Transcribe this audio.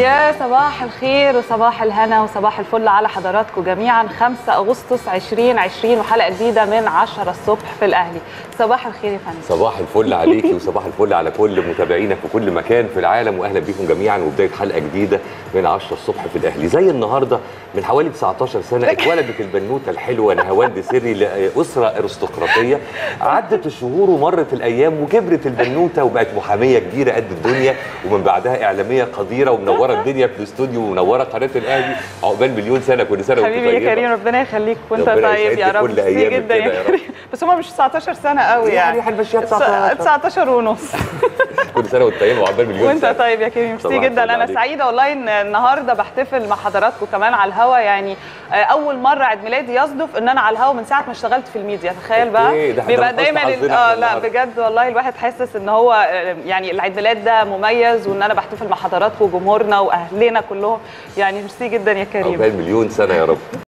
يا صباح الخير وصباح الهنا وصباح الفل على حضراتكم جميعا 5 اغسطس 2020 وحلقه جديده من 10 الصبح في الاهلي صباح الخير يا فندم صباح الفل عليكي وصباح الفل على كل متابعينا في كل مكان في العالم واهلا بيكم جميعا وبدايه حلقه جديده من 10 الصبح في الاهلي زي النهارده من حوالي 19 سنه اتولدت البنوته الحلوه نهاوند سري لاسره ارستقراطيه عدت الشهور ومرت الايام وكبرت البنوته وبقت محاميه كبيره قد الدنيا ومن بعدها اعلاميه قديره ومنوره الدنيا في الاستوديو ومنوره قناه الاهلي عقبال مليون سنه كل سنه وانت حبيبي يا طيبة. كريم ربنا يخليك وانت ربنا طيب يا يسعدك رب كل ميرسي أيامك جدا كده يا يا كريم بس هم مش 19 سنه قوي يعني يعني هنمشيها 19 19 ونص كل سنه وانت طيب وعقبال مليون وانت سنه طيب يا كريم ميرسي صباح جدا الفل انا عليك. سعيده والله ان النهارده بحتفل مع حضراتكم كمان على الهوا يعني آه، اول مره عيد ميلادي يصدف ان انا على الهوا من ساعه ما اشتغلت في الميديا تخيل بقى أوكي، ده احنا بيبقى من حسن دايما ال- حظنا اه احنا لا النهاردة. بجد والله الواحد حاسس ان هو آه، يعني العيد ميلاد ده مميز وان انا بحتفل مع حضراتكم وجمهورنا واهلنا كلهم يعني ميرسي جدا يا كريم عقبال مليون سنه يا رب